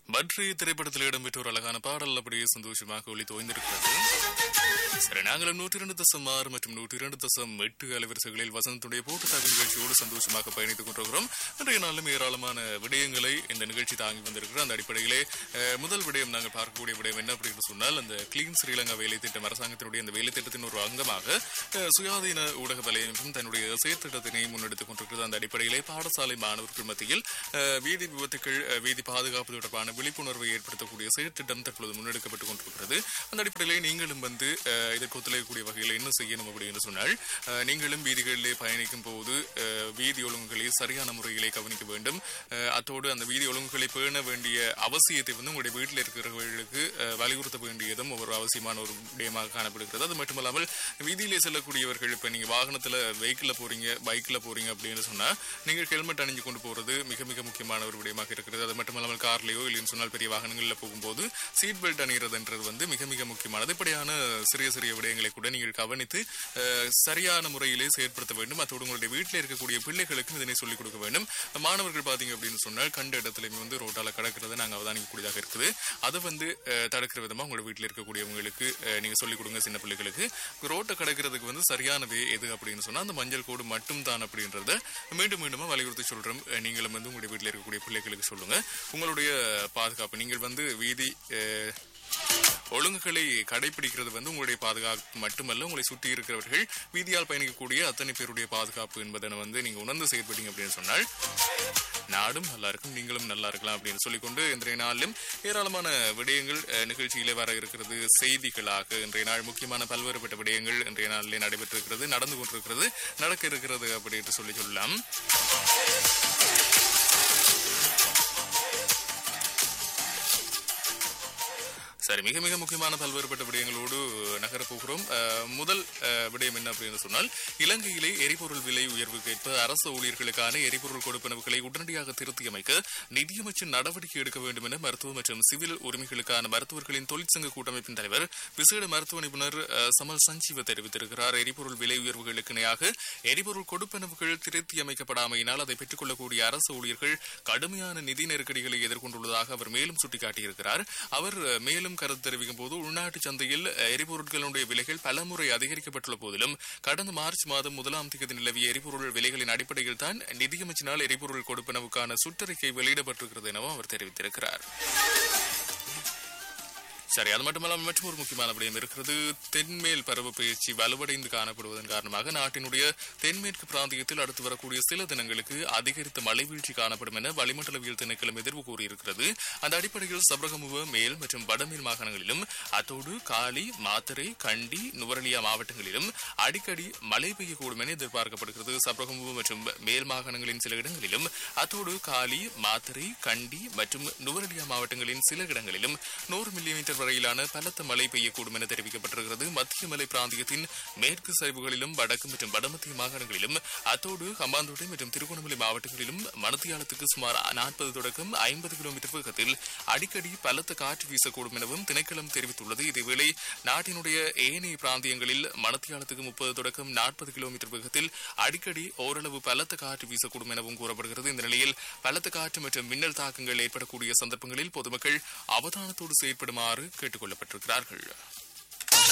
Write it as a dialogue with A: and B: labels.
A: பட்ரி திரைப்படத்தில் இடம்பெற்ற ஒரு அழகான பாடல் அப்படியே சந்தோஷமாக ஒளி தோய்ந்திருக்கிறது சரி நாங்களும் நூற்றி இரண்டு தசம் ஆறு மற்றும் நூற்றி இரண்டு தசம் எட்டு அலைவரிசைகளில் வசந்தத்துடைய போட்டு தாக்கு நிகழ்ச்சியோடு சந்தோஷமாக பயணித்துக் கொண்டிருக்கிறோம் இன்றைய நாளிலும் ஏராளமான விடயங்களை இந்த நிகழ்ச்சி தாங்கி வந்திருக்கிறோம் அந்த அடிப்படையிலே அஹ், முதல் விடயம் நாங்கள் பார்க்கக்கூடிய விடயம் என்ன அப்படின்னு சொன்னால் அந்த கிளீன் ஸ்ரீலங்கா வேலை திட்டம் அரசாங்கத்தினுடைய அந்த வேலை திட்டத்தின் ஒரு அங்கமாக அஹ், சுயாதீன ஊடக வலையமைப்பும் தன்னுடைய செயற்திட்டத்தினை முன்னெடுத்துக் கொண்டிருக்கிறது அந்த அடிப்படையிலே பாடசாலை மாணவர்கள் மத்தியில் அஹ், வீதி விபத்துக்கள் அஹ், வீதி பாதுகாப்பு தொடர்பான விழிப்புணர்வை ஏற்படுத்தக்கூடிய செயற்திட்டம் தற்பொழுது முன்னெடுக்கப்பட்டுக் கொண்டிருக்கிறது அந்த அடிப்படையிலே நீங்களும் வந்து அஹ், இதற்கு ஒத்துழைக்கக்கூடிய வகையில் என்ன செய்யணும் அப்படின்னு சொன்னால் அஹ், நீங்களும் வீதிகளிலே பயணிக்கும் போது அஹ், வீதி ஒழுங்குகளை சரியான முறையிலே கவனிக்க வேண்டும் அஹ், அத்தோடு அந்த வீதி ஒழுங்குகளை பேண வேண்டிய அவசியத்தை வந்து உங்களுடைய வீட்டில் இருக்கிறவர்களுக்கு அஹ், வலியுறுத்த வேண்டியதும் ஒரு அவசியமான ஒரு விடயமாக காணப்படுகிறது அது மட்டுமல்லாமல் வீதியிலே செல்லக்கூடியவர்கள் இப்ப நீங்க வாகனத்துல வெஹிக்கிள்ல போறீங்க பைக்ல போறீங்க அப்படின்னு சொன்னா நீங்கள் ஹெல்மெட் அணிஞ்சு கொண்டு போறது மிக மிக முக்கியமான ஒரு விடயமாக இருக்கிறது அது மட்டுமல்லாமல் கார்லயோ இல்லைன்னு சொன்னால் பெரிய வாகனங்கள்ல போகும்போது சீட் பெல்ட் அணிகிறதுன்றது வந்து மிக மிக முக்கியமானது இப்படியான சிறிய சிறிய விடயங்களை கூட நீங்கள் கவனித்து அஹ், சரியான முறையிலே செயற்படுத்த வேண்டும் அத்தோடு உங்களுடைய வீட்டில் இருக்கக்கூடிய பிள்ளைகளுக்கும் இதனை சொல்லிக் கொடுக்க வேண்டும் மாணவர்கள் பாத்தீங்க அப்படின்னு சொன்னால் கண்ட இடத்துலயுமே வந்து ரோட்டால கடக்கிறத நாங்க அவதானிக்கக்கூடியதாக இருக்குது அதை வந்து அஹ், தடுக்கிற விதமா உங்களோட வீட்டில் இருக்கக்கூடியவங்களுக்கு அஹ், நீங்க சொல்லிக் கொடுங்க சின்ன பிள்ளைகளுக்கு ரோட்டை கடக்கிறதுக்கு வந்து சரியான வே எது அப்படின்னு சொன்னா அந்த மஞ்சள் கோடு மட்டும் தான் அப்படின்றத மீண்டும் மீண்டுமா வலியுறுத்தி சொல்றோம் அஹ், நீங்களும் வந்து உங்களுடைய வீட்டில் இருக்கக்கூடிய பிள்ளைகளுக்கு சொல்லுங்க உங்களுடைய பாதுகாப்பு நீங்கள் வந்து வீதி அஹ், ஒழுங்குகளை கடைபிடிக்கிறது வந்து உங்களுடைய பாதுகாப்பு மட்டுமல்ல உங்களை சுற்றி இருக்கிறவர்கள் வீதியால் பயணிக்கக்கூடிய அத்தனை பேருடைய பாதுகாப்பு என்பதனை வந்து நீங்க உணர்ந்து செயல்பட்டீங்க அப்படின்னு சொன்னால் நாடும் நல்லா இருக்கும் நீங்களும் நல்லா இருக்கலாம் அப்படின்னு சொல்லிக்கொண்டு இன்றைய நாளிலும் ஏராளமான விடயங்கள் அஹ், நிகழ்ச்சியிலே வர இருக்கிறது செய்திகளாக இன்றைய நாள் முக்கியமான பல்வேறுபட்ட விடயங்கள் இன்றைய நாளிலே நடைபெற்றிருக்கிறது நடந்து கொண்டிருக்கிறது நடக்க இருக்கிறது அப்படின்னு சொல்லி சொல்லலாம் சரி மிக மிக முக்கியமான பல்வேறுபட்ட விடயங்களோடு நகரப் போகிறோம் அஹ், முதல் அஹ், விடயம் என்ன அப்படின்னு சொன்னால் இலங்கையிலே எரிபொருள் விலை உயர்வுக்கு ஏற்ப அரசு ஊழியர்களுக்கான எரிபொருள் கொடுப்பனவுகளை உடனடியாக திருத்தி அமைக்க நிதியமைச்சர் நடவடிக்கை எடுக்க வேண்டும் என மருத்துவ மற்றும் சிவில் உரிமைகளுக்கான மருத்துவர்களின் தொழிற்சங்க கூட்டமைப்பின் தலைவர் விசேட மருத்துவ நிபுணர் அஹ், சமல் சஞ்சீவ தெரிவித்திருக்கிறார் எரிபொருள் விலை உயர்வுகளுக்கு இணையாக எரிபொருள் கொடுப்பனவுகள் திருத்தி அமைக்கப்படாமையினால் அதை பெற்றுக் கொள்ளக்கூடிய அரசு ஊழியர்கள் கடுமையான நிதி நெருக்கடிகளை எதிர்கொண்டுள்ளதாக அவர் மேலும் சுட்டிக்காட்டியிருக்கிறார் அவர் அஹ், மேலும் கருத்து தெரிவிக்கும் போது உள்நாட்டு சந்தையில் அஹ், எரிபொருட்களுடைய விலைகள் பலமுறை அதிகரிக்கப்பட்டுள்ள போதிலும் கடந்த மார்ச் மாதம் முதலாம் தேதி நிலவிய எரிபொருள் விலைகளின் அடிப்படையில் தான் நிதியமைச்சினால் எரிபொருள் கொடுப்பனவுக்கான சுற்றறிக்கை வெளியிடப்பட்டிருக்கிறது எனவும் அவர் தெரிவித்திருக்கிறார் சரி அது மட்டுமல்லாமல் மற்றும் ஒரு முக்கியமான விடயம் இருக்கிறது தென்மேல் பருவ பயிற்சி வலுவடைந்து காணப்படுவதன் காரணமாக நாட்டினுடைய தென்மேற்கு பிராந்தியத்தில் அடுத்து வரக்கூடிய சில தினங்களுக்கு அதிகரித்த மழை வீழ்ச்சி காணப்படும் என வளிமண்டலவியல் திணைக்களம் எதிர்வு கூறியிருக்கிறது அந்த அடிப்படையில் சபரகமுவ மேல் மற்றும் வடமேல் மாகாணங்களிலும் அத்தோடு காலி மாத்தறை கண்டி நுவரலியா மாவட்டங்களிலும் அடிக்கடி மழை பெய்யக்கூடும் என எதிர்பார்க்கப்படுகிறது சபரகமுவ மற்றும் மேல் மாகாணங்களின் சில இடங்களிலும் அத்தோடு காலி மாத்தறை கண்டி மற்றும் நுவரலியா மாவட்டங்களின் சில இடங்களிலும் நூறு மில்லிமீட்டர் வரையிலான பலத்த மழை பெய்யக்கூடும் என தெரிவிக்கப்பட்டிருக்கிறது மத்திய மலை பிராந்தியத்தின் மேற்கு சரிவுகளிலும் வடக்கு மற்றும் வடமத்திய மாகாணங்களிலும் அத்தோடு ஹம்பாந்தோட்டை மற்றும் திருகோணமலை மாவட்டங்களிலும் மணத்தியாலத்துக்கு சுமார் நாற்பது தொடக்கம் ஐம்பது கிலோமீட்டர் வேகத்தில் அடிக்கடி பலத்த காற்று வீசக்கூடும் எனவும் திணைக்களம் தெரிவித்துள்ளது இதேவேளை நாட்டினுடைய ஏனைய பிராந்தியங்களில் மணத்தியாலத்துக்கு முப்பது தொடக்கம் நாற்பது கிலோமீட்டர் வேகத்தில் அடிக்கடி ஓரளவு பலத்த காற்று வீசக்கூடும் எனவும் கூறப்படுகிறது இந்த நிலையில் பலத்த காற்று மற்றும் மின்னல் தாக்கங்கள் ஏற்படக்கூடிய சந்தர்ப்பங்களில் பொதுமக்கள் அவதானத்தோடு செயற்படுமாறு கேட்டுக் கொள்ளப்பட்டிருக்கிறார்கள்